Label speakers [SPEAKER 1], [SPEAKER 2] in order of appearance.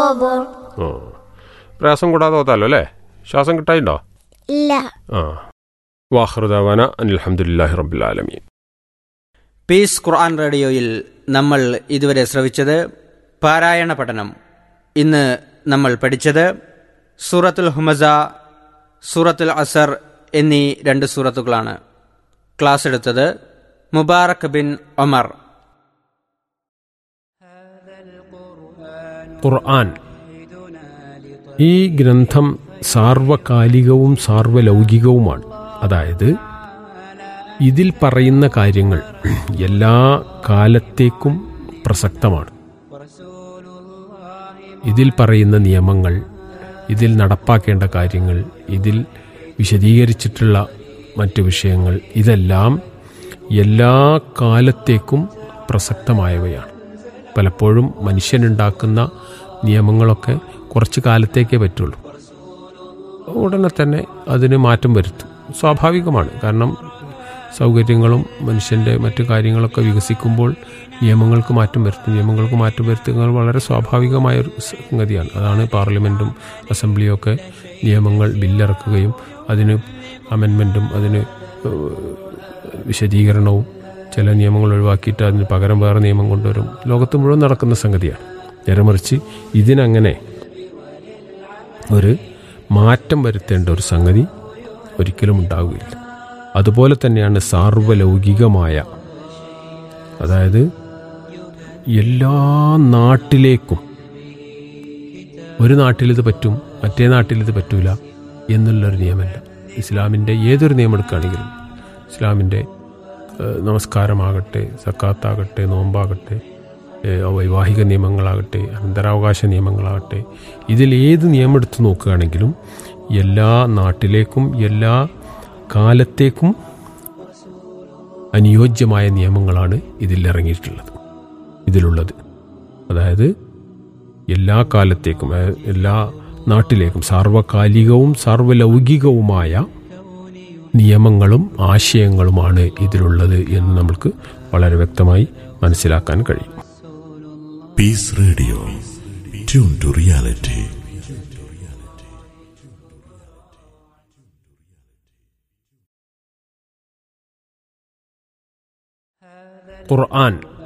[SPEAKER 1] الصبر
[SPEAKER 2] ആ പ്രയാസം കൂടാതെ ഓതാലോ അല്ലേ ശ്വാസം കിട്ടായിണ്ടോ
[SPEAKER 1] لا
[SPEAKER 2] ആ വാഹൃദാവാന അനിൽഹമുല്ലാഹി റബ്ബുലാലമീൻ
[SPEAKER 3] പീസ് ഖുർആൻ റേഡിയോയിൽ നമ്മൾ ഇതുവരെ ശ്രവിച്ചത് പാരായണ പഠനം ഇന്ന് നമ്മൾ പഠിച്ചത് സൂറത്തുൽ ഹുമസ സൂറത്തുൽ അസർ എന്നീ രണ്ട് സൂറത്തുകളാണ് ക്ലാസ് എടുത്തത് മുബാറക് ബിൻ ഒമർ
[SPEAKER 2] ഖുർആൻ ഈ ഗ്രന്ഥം സാർവകാലികവും സാർവലൗകികവുമാണ് അതായത് ഇതിൽ പറയുന്ന കാര്യങ്ങൾ എല്ലാ കാലത്തേക്കും പ്രസക്തമാണ് ഇതിൽ പറയുന്ന നിയമങ്ങൾ ഇതിൽ നടപ്പാക്കേണ്ട കാര്യങ്ങൾ ഇതിൽ വിശദീകരിച്ചിട്ടുള്ള മറ്റു വിഷയങ്ങൾ ഇതെല്ലാം എല്ലാ കാലത്തേക്കും പ്രസക്തമായവയാണ് പലപ്പോഴും മനുഷ്യനുണ്ടാക്കുന്ന നിയമങ്ങളൊക്കെ കുറച്ച് കാലത്തേക്കേ പറ്റുള്ളൂ ഉടനെ തന്നെ അതിന് മാറ്റം വരുത്തും സ്വാഭാവികമാണ് കാരണം സൗകര്യങ്ങളും മനുഷ്യൻ്റെ മറ്റു കാര്യങ്ങളൊക്കെ വികസിക്കുമ്പോൾ നിയമങ്ങൾക്ക് മാറ്റം വരുത്തും നിയമങ്ങൾക്ക് മാറ്റം വരുത്തുക വളരെ സ്വാഭാവികമായ ഒരു സംഗതിയാണ് അതാണ് പാർലമെൻറ്റും അസംബ്ലിയും ഒക്കെ നിയമങ്ങൾ ബില്ലിറക്കുകയും അതിന് അമെൻമെൻറ്റും അതിന് ഏഹ്, വിശദീകരണവും ചില നിയമങ്ങൾ ഒഴിവാക്കിയിട്ട് അതിന് പകരം വേറെ നിയമം കൊണ്ടുവരും ലോകത്ത് മുഴുവൻ നടക്കുന്ന സംഗതിയാണ് നേരെ മറിച്ച് ഇതിനങ്ങനെ ഒരു മാറ്റം വരുത്തേണ്ട ഒരു സംഗതി ഒരിക്കലും ഉണ്ടാവുകയില്ല അതുപോലെ തന്നെയാണ് സാർവലൗകികമായ അതായത് എല്ലാ നാട്ടിലേക്കും ഒരു നാട്ടിലിത് പറ്റും മറ്റേ നാട്ടിലിത് പറ്റൂല എന്നുള്ളൊരു നിയമമല്ല ഇസ്ലാമിൻ്റെ ഏതൊരു നിയമം എടുക്കുകയാണെങ്കിലും ഇസ്ലാമിൻ്റെ ഏഹ്, നമസ്കാരമാകട്ടെ സക്കാത്താകട്ടെ നോമ്പാകട്ടെ ഏഹ്, വൈവാഹിക നിയമങ്ങളാകട്ടെ അനന്തരാവകാശ നിയമങ്ങളാകട്ടെ ഇതിൽ ഏത് നിയമം എടുത്ത് നോക്കുകയാണെങ്കിലും എല്ലാ നാട്ടിലേക്കും എല്ലാ കാലത്തേക്കും അനുയോജ്യമായ നിയമങ്ങളാണ് ഇതിൽ ഇറങ്ങിയിട്ടുള്ളത് ഇതിലുള്ളത് അതായത് എല്ലാ കാലത്തേക്കും അതായത് എല്ലാ നാട്ടിലേക്കും സാർവകാലികവും സാർവലൗകികവുമായ നിയമങ്ങളും ആശയങ്ങളുമാണ് ഇതിലുള്ളത് എന്ന് നമുക്ക് വളരെ വ്യക്തമായി മനസ്സിലാക്കാൻ കഴിയും
[SPEAKER 4] Peace Radio. Tune to reality.
[SPEAKER 2] Quran